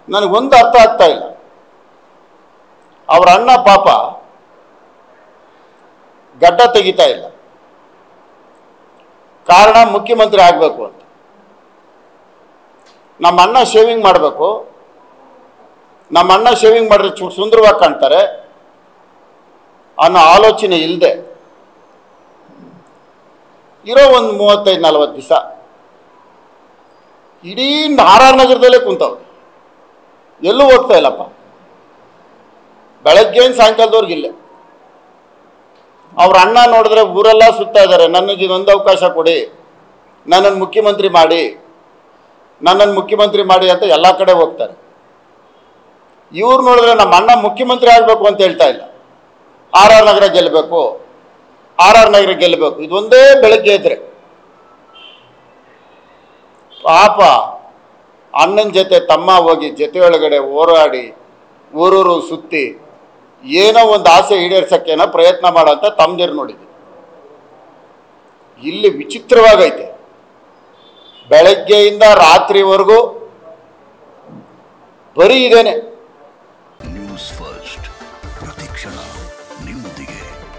ನನಗೊಂದು ಅರ್ಥ ಆಗ್ತಾ ಇಲ್ಲ ಅವ್ರ ಅಣ್ಣ ಪಾಪ ಗಡ್ಡ ತೆಗಿತಾ ಇಲ್ಲ ಕಾರಣ ಮುಖ್ಯಮಂತ್ರಿ ಆಗಬೇಕು ಅಂತ ನಮ್ಮ ಅಣ್ಣ ಶೇವಿಂಗ್ ಮಾಡಬೇಕು ನಮ್ಮ ಅಣ್ಣ ಶೇವಿಂಗ್ ಮಾಡಿದ್ರೆ ಚು ಸುಂದರವಾಗಿ ಕಾಣ್ತಾರೆ ಅನ್ನೋ ಆಲೋಚನೆ ಇಲ್ಲದೆ ಇರೋ ಒಂದು ಮೂವತ್ತೈದು ನಲವತ್ತು ದಿವಸ ಇಡೀ ಆರ್ ನಗರದಲ್ಲೇ ಕುಂತವ್ರು ಎಲ್ಲೂ ಹೋಗ್ತಾ ಇಲ್ಲಪ್ಪ ಬೆಳಗ್ಗೆಯಿಂದ ಸಾಯಂಕಾಲದವ್ರಿಗೆ ಇಲ್ಲೇ ಅವ್ರ ಅಣ್ಣ ನೋಡಿದ್ರೆ ಊರೆಲ್ಲ ಸುತ್ತಾ ಇದ್ದಾರೆ ನನಗೆ ಇದೊಂದು ಅವಕಾಶ ಕೊಡಿ ನನ್ನನ್ನು ಮುಖ್ಯಮಂತ್ರಿ ಮಾಡಿ ನನ್ನನ್ನು ಮುಖ್ಯಮಂತ್ರಿ ಮಾಡಿ ಅಂತ ಎಲ್ಲ ಕಡೆ ಹೋಗ್ತಾರೆ ಇವ್ರು ನೋಡಿದ್ರೆ ನಮ್ಮ ಅಣ್ಣ ಮುಖ್ಯಮಂತ್ರಿ ಆಗಬೇಕು ಅಂತ ಹೇಳ್ತಾ ಇಲ್ಲ ಆರ್ ಆರ್ ನಗರ ಗೆಲ್ಲಬೇಕು ಆರ್ ಆರ್ ನಗರ ಗೆಲ್ಲಬೇಕು ಇದೊಂದೇ ಬೆಳಗ್ಗೆ ಇದ್ರೆ ಪಾಪ ಅಣ್ಣನ ಜೊತೆ ತಮ್ಮ ಹೋಗಿ ಜೊತೆ ಒಳಗಡೆ ಹೋರಾಡಿ ಊರೂರು ಸುತ್ತಿ ಏನೋ ಒಂದು ಆಸೆ ಈಡೇರ್ಸಕ್ಕೇನೋ ಪ್ರಯತ್ನ ಮಾಡೋಂಥ ತಮ್ಮದಿರು ನೋಡಿದ್ವಿ ಇಲ್ಲಿ ವಿಚಿತ್ರವಾಗೈತೆ ಬೆಳಗ್ಗೆಯಿಂದ ರಾತ್ರಿವರೆಗೂ ಬರೀ ಇದೇನೆ ನ್ಯೂಸ್ ಫಸ್ಟ್ ಪ್ರತಿಕ್ಷಣ ನಿಮ್ಮೊಂದಿಗೆ